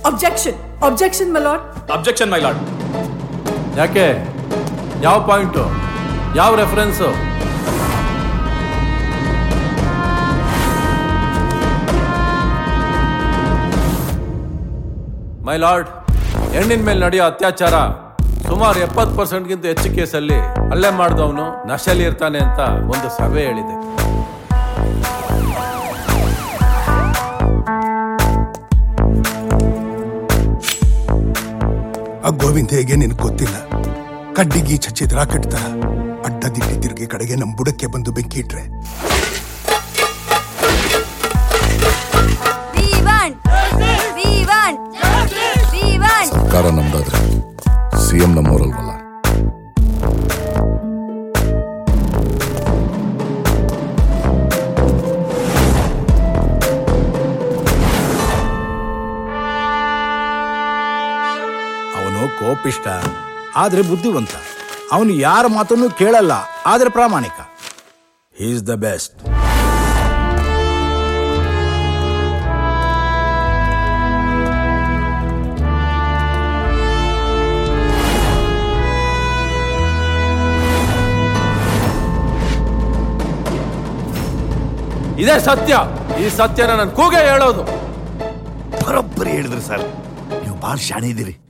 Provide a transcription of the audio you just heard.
Objection objection ಮಲಾಡ್ objection my lord ಯಾಕೆ ಯಾವ ಪಾಯಿಂಟು ಯಾವ ರೆಫರೆನ್ಸು ಮೈ ಲಾರ್ಡ್ ಹೆಣ್ಣಿನ ಮೇಲೆ ನಡೆಯೋ ಅತ್ಯಾಚಾರ ಸುಮಾರು ಎಪ್ಪತ್ತು ಪರ್ಸೆಂಟ್ಗಿಂತ ಹೆಚ್ಚು ಕೇಸಲ್ಲಿ ಹಲ್ಲೆ ಮಾಡಿದವನು ನಶೆಯಲ್ಲಿ ಇರ್ತಾನೆ ಅಂತ ಒಂದು ಸರ್ವೆ ಹೇಳಿದೆ ಆ ಗೋವಿಂದ ಹೇಗೆ ನಿನಗೆ ಗೊತ್ತಿಲ್ಲ ಕಡ್ಡಿಗಿ ಚಚ್ಚಿದ್ರ ಕಟ್ತಾರ ಅಡ್ಡ ದಿಡ್ಡಿ ತಿರುಗಿ ಕಡೆಗೆ ನಮ್ ಬುಡಕ್ಕೆ ಬಂದು ಬೆಂಕಿ ಇಟ್ರೆ We want! We want! We want! ಸರ್ಕಾರ ನಮ್ದಾದ್ರೆ ಸಿಎಂ ನಮ್ಮೂರಲ್ವಲ್ಲ ಅವನು ಕೋಪಿಷ್ಟ ಆದ್ರೆ ಬುದ್ಧಿವಂತ ಅವನು ಯಾರ ಮಾತನ್ನು ಕೇಳಲ್ಲ ಆದ್ರೆ ಪ್ರಾಮಾಣಿಕ ಈಸ್ ದ ಬೆಸ್ಟ್ ಇದೇ ಸತ್ಯ ಈ ಸತ್ಯನ ನಾನು ಕೂಗೆ ಹೇಳೋದು ಬರೋಬ್ಬರಿ ಹೇಳಿದ್ರಿ ಸರ್ ನೀವು ಭಾಳ ಶಾಣೆ ಇದ್ದೀರಿ